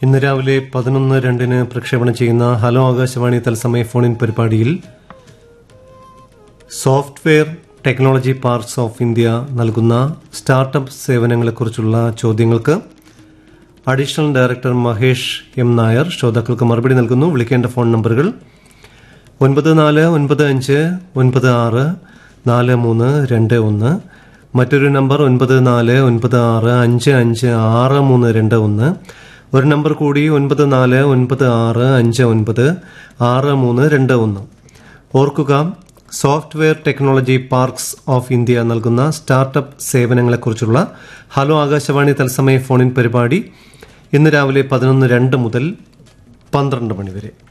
ഇന്ന് രാവിലെ പതിനൊന്ന് രണ്ടിന് പ്രക്ഷേപണം ചെയ്യുന്ന ഹലോ ആകാശവാണി തത്സമയ ഫോണിൻ പരിപാടിയിൽ software technology parks of India നൽകുന്ന സ്റ്റാർട്ടപ്പ് സേവനങ്ങളെക്കുറിച്ചുള്ള ചോദ്യങ്ങൾക്ക് additional director Mahesh M Nair ശ്രോതാക്കൾക്ക് മറുപടി നൽകുന്നു വിളിക്കേണ്ട ഫോൺ നമ്പറുകൾ ഒൻപത് നാല് ഒൻപത് അഞ്ച് ഒൻപത് ആറ് നാല് മൂന്ന് രണ്ട് ഒന്ന് മറ്റൊരു നമ്പർ ഒൻപത് നാല് ഒൻപത് ആറ് അഞ്ച് അഞ്ച് ആറ് മൂന്ന് രണ്ട് ഒന്ന് ഒരു നമ്പർ കൂടി ഒൻപത് നാല് ഒൻപത് ആറ് അഞ്ച് ഒൻപത് ആറ് മൂന്ന് രണ്ട് ഒന്ന് ഓർക്കുക software technology parks of India നൽകുന്ന സ്റ്റാർട്ടപ്പ് സേവനങ്ങളെക്കുറിച്ചുള്ള ഹലോ ആകാശവാണി തത്സമയ ഫോണിൻ പരിപാടി ഇന്ന് രാവിലെ പതിനൊന്ന് രണ്ട് മുതൽ പന്ത്രണ്ട് മണി വരെ